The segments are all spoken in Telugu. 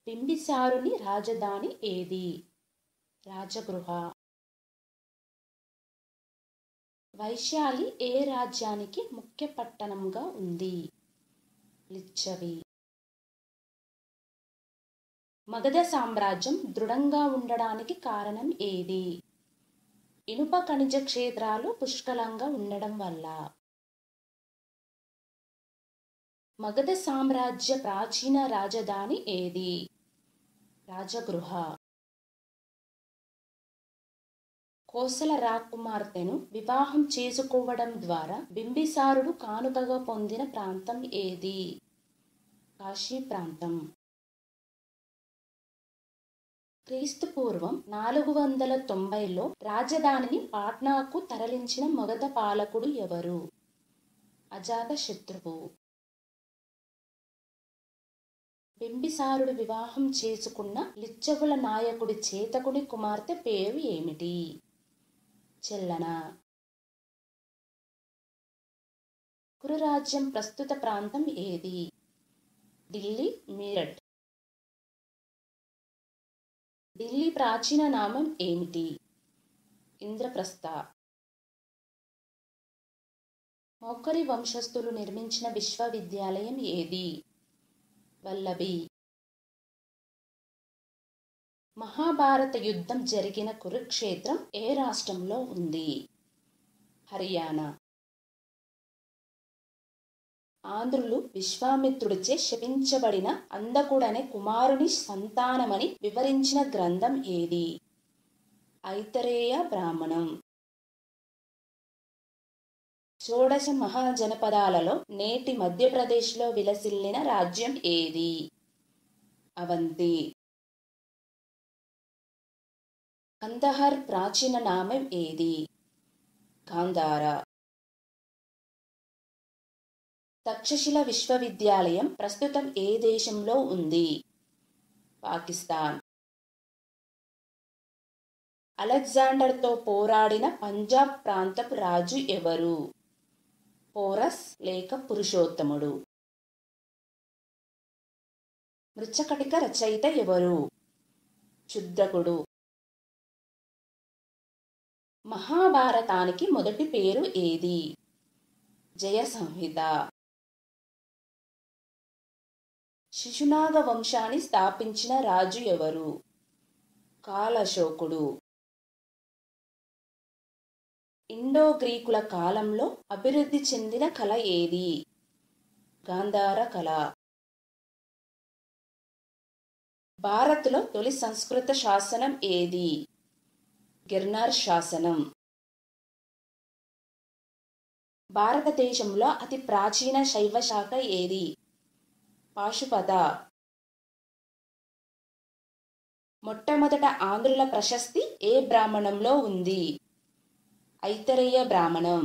బింబిసారుని రాజధాని ఏది రాజగృహ వైశాలి ఏ రాజ్యానికి ముఖ్య పట్టణంగా ఉంది లిచ్చవి మగధ సామ్రాజ్యం దృఢంగా ఉండడానికి కారణం ఏది ఇనుప ఖనిజ క్షేత్రాలు పుష్కలంగా ఉండడం వల్ల మగధ సామ్రాజ్య ప్రాచీన రాజధాని ఏది రాజగృహ కోసల రాకుమార్తెను వివాహం చేసుకోవడం ద్వారా బింబిసారుడు కానుకగా పొందిన ప్రాంతం ఏది కాశీ ప్రాంతం క్రీస్తు పూర్వం నాలుగు వందల తొంభైలో రాజధానిని పాట్నాకు తరలించిన మగధ పాలకుడు ఎవరు అజాత శత్రువు బింబిసారుడు వివాహం చేసుకున్న లిచ్చవుల నాయకుడి చేతకుడి కుమార్తె పేరు ఏమిటి చెల్లన కురురాజ్యం ప్రస్తుత ప్రాంతం ఏది ఢిల్లీ మీరట్ ఢిల్లీ ప్రాచీన నామం ఏమిటి ఇంద్రప్రస్థ మౌకరి వంశస్థులు నిర్మించిన విశ్వవిద్యాలయం ఏది వల్లభి మహాభారత యుద్ధం జరిగిన కురుక్షేత్రం ఏ రాష్ట్రంలో ఉంది హర్యానా ఆంధ్రులు విశ్వామిత్రుడిచే శపించబడిన అందకుడనే కుమారుని సంతానమని వివరించిన గ్రంథం ఏది ఐతరేయ బ్రాహ్మణం షోడశ మహాజనపదాలలో నేటి మధ్యప్రదేశ్లో విలసిల్లిన రాజ్యం ఏది అవంతి కందహార్ ప్రాచీన నామం ఏది గాంధార తక్షశిల విశ్వవిద్యాలయం ప్రస్తుతం ఏ దేశంలో ఉంది పాకిస్తాన్ అలెగ్జాండర్తో పోరాడిన పంజాబ్ ప్రాంతపు రాజు ఎవరు పోరస్ లేక పురుషోత్తముడు మృచ్చకటిక రచయిత ఎవరు క్షుద్రకుడు మహాభారతానికి మొదటి పేరు ఏది జయ సంహిత శిశునాగ వంశాన్ని స్థాపించిన రాజు ఎవరు కాలశోకుడు ఇండో గ్రీకుల కాలంలో అభివృద్ధి చెందిన కళ ఏది గాంధార కళ భారత్లో తొలి సంస్కృత శాసనం ఏది గిర్నార్ శాసనం భారతదేశంలో అతి ప్రాచీన శైవ శాఖ ఏది పాశుపత మొట్టమొదట ఆంధ్రుల ప్రశస్తి ఏ బ్రాహ్మణంలో ఉంది ఐతరేయ బ్రాహ్మణం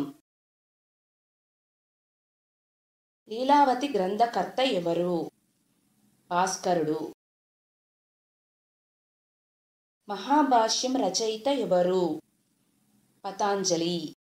లీలావతి గ్రంథకర్త ఎవరు భాస్కరుడు మహాభాష్యం రచయిత ఎవరు పతాంజలి